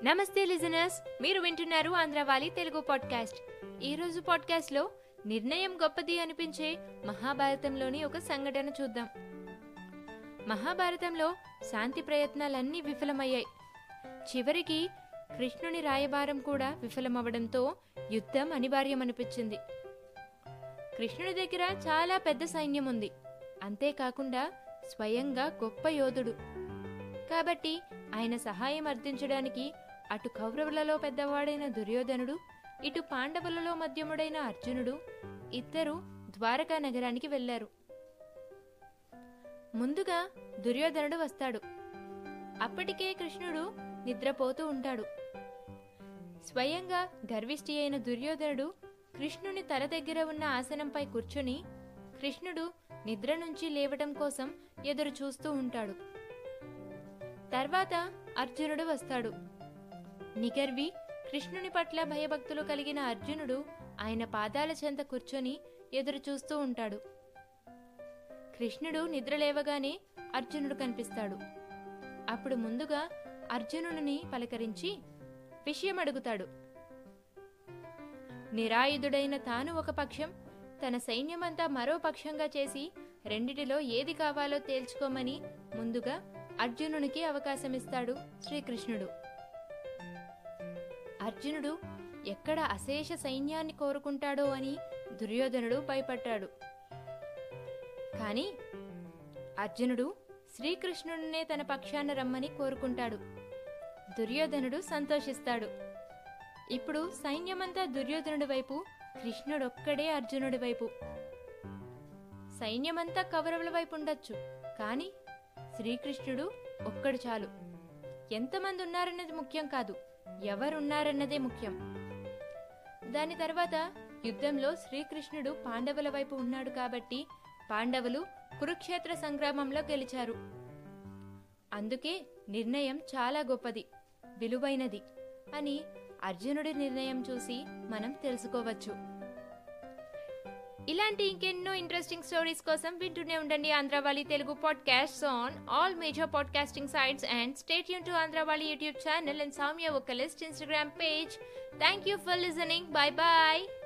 నమస్తే లిజనర్స్ మీరు వింటున్నారు ఆంధ్రవాలి తెలుగు పాడ్కాస్ట్ ఈ రోజు పాడ్కాస్ట్ లో నిర్ణయం గొప్పది అనిపించే మహాభారతంలోని ఒక సంఘటన చూద్దాం మహాభారతంలో శాంతి ప్రయత్నాలన్నీ విఫలమయ్యాయి చివరికి కృష్ణుని రాయబారం కూడా విఫలమవడంతో యుద్ధం అనివార్యమనిపించింది కృష్ణుడి దగ్గర చాలా పెద్ద సైన్యం ఉంది అంతేకాకుండా స్వయంగా గొప్ప యోధుడు కాబట్టి ఆయన సహాయం అర్థించడానికి అటు కౌరవులలో పెద్దవాడైన దుర్యోధనుడు ఇటు పాండవులలో మధ్యముడైన అర్జునుడు ఇద్దరు ద్వారకా నగరానికి వెళ్లారు ముందుగా దుర్యోధనుడు వస్తాడు అప్పటికే కృష్ణుడు నిద్రపోతూ ఉంటాడు స్వయంగా గర్విష్ఠి అయిన దుర్యోధనుడు కృష్ణుని తల దగ్గర ఉన్న ఆసనంపై కూర్చుని కృష్ణుడు నిద్ర నుంచి లేవటం కోసం ఎదురు చూస్తూ ఉంటాడు తర్వాత అర్జునుడు వస్తాడు నిగర్వి కృష్ణుని పట్ల భయభక్తులు కలిగిన అర్జునుడు ఆయన పాదాల చెంత కూర్చొని ఎదురు చూస్తూ ఉంటాడు కృష్ణుడు నిద్ర లేవగానే అర్జునుడు కనిపిస్తాడు అప్పుడు ముందుగా అర్జునుడిని పలకరించి విషయం అడుగుతాడు నిరాయుధుడైన తాను ఒక పక్షం తన సైన్యమంతా మరో పక్షంగా చేసి రెండిటిలో ఏది కావాలో తేల్చుకోమని ముందుగా అర్జునునికి అవకాశమిస్తాడు శ్రీకృష్ణుడు అర్జునుడు ఎక్కడ అశేష సైన్యాన్ని కోరుకుంటాడో అని దుర్యోధనుడు భయపడ్డాడు కాని అర్జునుడు శ్రీకృష్ణుడినే తన పక్షాన రమ్మని కోరుకుంటాడు దుర్యోధనుడు సంతోషిస్తాడు ఇప్పుడు సైన్యమంతా దుర్యోధనుడి వైపు కృష్ణుడొక్కడే అర్జునుడి వైపు సైన్యమంతా కౌరవుల వైపు ఉండొచ్చు కానీ శ్రీకృష్ణుడు ఒక్కడు చాలు ఎంతమంది ఉన్నారన్నది ముఖ్యం కాదు ఎవరున్నారన్నదే ముఖ్యం దాని తర్వాత యుద్ధంలో శ్రీకృష్ణుడు పాండవుల వైపు ఉన్నాడు కాబట్టి పాండవులు కురుక్షేత్ర సంగ్రామంలో గెలిచారు అందుకే నిర్ణయం చాలా గొప్పది విలువైనది అని అర్జునుడి నిర్ణయం చూసి మనం తెలుసుకోవచ్చు ఇలాంటి ఇంకెన్నో ఇంట్రెస్టింగ్ స్టోరీస్ కోసం వింటూనే ఉండండి Andhravali Telugu podcast on all major podcasting sites and stay యూన్ to Andhravali YouTube channel and Soumya ఒక్కలిస్ట్ Instagram page thank you for listening bye bye